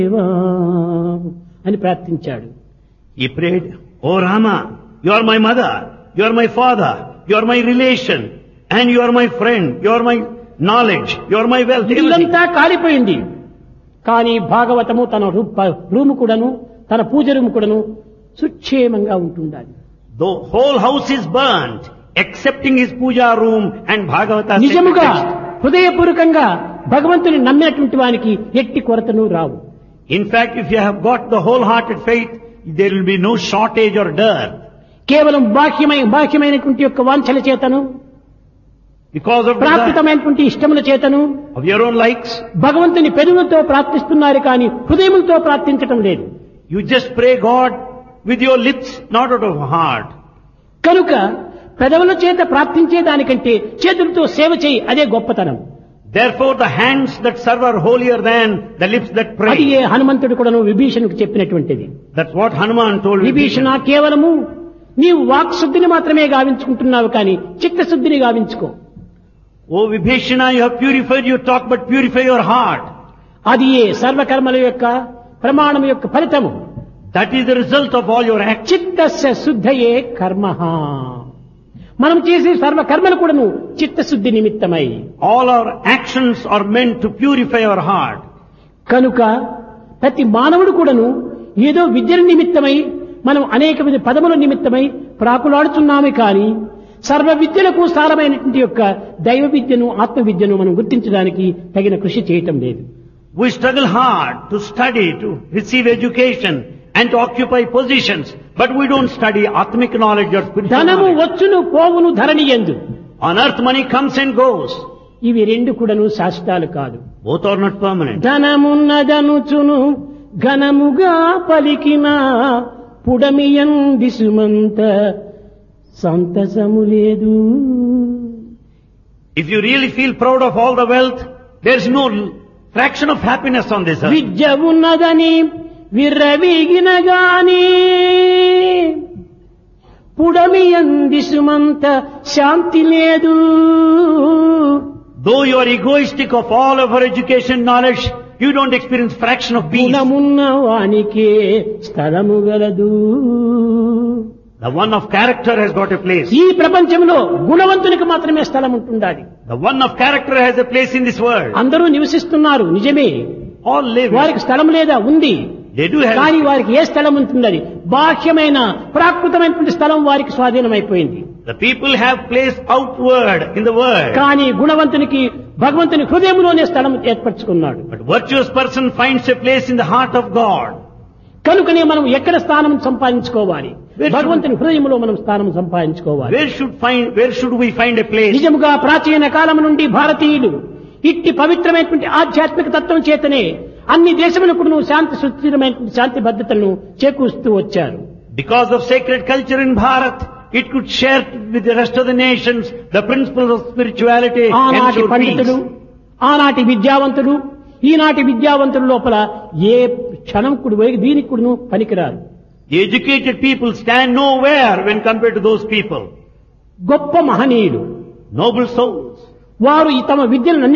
దేవా అని ప్రార్థించాడు He prayed, Oh Rama, you are my mother, you are my father, you are my relation, and you are my friend, you are my knowledge, you are my wealth. everything." ఇల్లంతా కాలిపోయింది కానీ భాగవతము తన రూప room కూడాను తన పూజ room కూడాను సుక్షేమంగా ఉంటుండాలి The whole house is burnt, excepting his puja room and Bhagavata. sacred నిజముగా text. హృదయపూర్వకంగా భగవంతుని నమ్మినటువంటి వానికి ఎట్టి కొరతను రావు In fact, if you have got the wholehearted faith, there will be no shortage or dearth. కేవలం బాహ్యమై బాహ్యమైనటువంటి యొక్క వాంఛల చేతను Because of desire ప్రాకృతమైనటువంటి ఇష్టముల చేతను of your own likes, భగవంతుని పెదవులతో ప్రార్థిస్తున్నారు కానీ హృదయములతో ప్రార్థించటం లేదు you just pray God with your lips, not out of heart. కనుక పెదవుల చేత ప్రార్థించే దానికంటే చేతులతో సేవ చేయి అదే గొప్పతనం Therefore, the hands that serve are holier than the lips that అది pray. ఏ హనుమంతుడు కూడాను విభీషణుకు చెప్పినటువంటిది That's what Hanuman told Vibhishana Vibhishana. కేవలము నీవు వాక్ శుద్ధిని మాత్రమే గావించుకుంటున్నావు కానీ చిత్తశుద్ధిని గావించుకో Oh Vibhishana, you have purified your talk, but purify your heart. అది ఏ సర్వకర్మల యొక్క ప్రమాణం యొక్క ఫలితము That is the result of all your acts. చిత్తస్య శుద్ధయే కర్మ మనం చేసే సర్వ కర్మలు కూడాను చిత్తశుద్ధి నిమిత్తమై All our actions are meant to purify our heart. కనుక ప్రతి మానవుడు కూడాను ఏదో విద్యల నిమిత్తమై మనం అనేక విధ పదముల నిమిత్తమై ప్రాకులాడుతున్నామే కానీ సర్వ విద్యలకు సారమైనటువంటి యొక్క దైవ విద్యను ఆత్మ విద్యను మనం గుర్తించడానికి తగిన కృషి చేయటం లేదు We struggle hard to study, to receive education and to occupy positions, but we don't study Atmic knowledge or spiritual ధనము knowledge. వచ్చును పోవును ధరణి ఎందు On earth money comes and goes. ఇవి రెండు కూడాను శాశ్వతాలు కాదు Both are not permanent. ధనమున్నదనుచును ఘనముగా పలికిన పుడమియందిసుమంత సంతసము లేదు If you really feel proud of all the wealth, there's no fraction of happiness on this earth. విద్య ఉన్నదని విర్రవీగిన గాని పుడమియందిసుమంత శాంతి లేదు Though you are egoistic of all of our education knowledge, you don't experience fraction of peace. గుణమున్న వానికే స్థలము గలదు The one of character has got a place. ఈ ప్రపంచంలో గుణవంతునికి మాత్రమే స్థలం ఉంటుండాలి The one of character has a place in this world. అందరూ నివసిస్తున్నారు నిజమే All live. వారికి స్థలం లేదా ఉంది They do have. కానీ వారికి ఏ స్థలం ఉంటున్నది బాహ్యమైన ప్రాకృతమైనటువంటి స్థలం వారికి స్వాధీనమైపోయింది The people have place outward in the world. కానీ గుణవంతునికి భగవంతుని హృదయంలోనే స్థలం ఏర్పరచుకున్నాడు But virtuous person finds a place in the heart of God. కనుకనే మనం ఎక్కడ స్థానం సంపాదించుకోవాలి భగవంతుని హృదయంలో మనం స్థానం సంపాదించుకోవాలి Where should find, where should we find a place? నిజముగా ప్రాచీన కాలం నుండి భారతీయులు ఇట్టి పవిత్రమైనటువంటి ఆధ్యాత్మిక తత్వం చేతనే అన్ని దేశములకు శాంతి సుస్థిరమైనటువంటి శాంతి భద్రతలను చేకూరుస్తూ వచ్చారు Because of sacred culture in Bharat, it could share with the rest of the nations the principles of spirituality and ఆనాటి ensure పండితులు peace. ఆనాటి విద్యావంతులు ఈనాటి విద్యావంతుల లోపల ఏ క్షణం కుడు దీనికి కూడాను పనికిరారు The educated people stand nowhere when compared to those people. గొప్ప మహనీయులు Noble souls. వారు ఈ తమ విద్యలను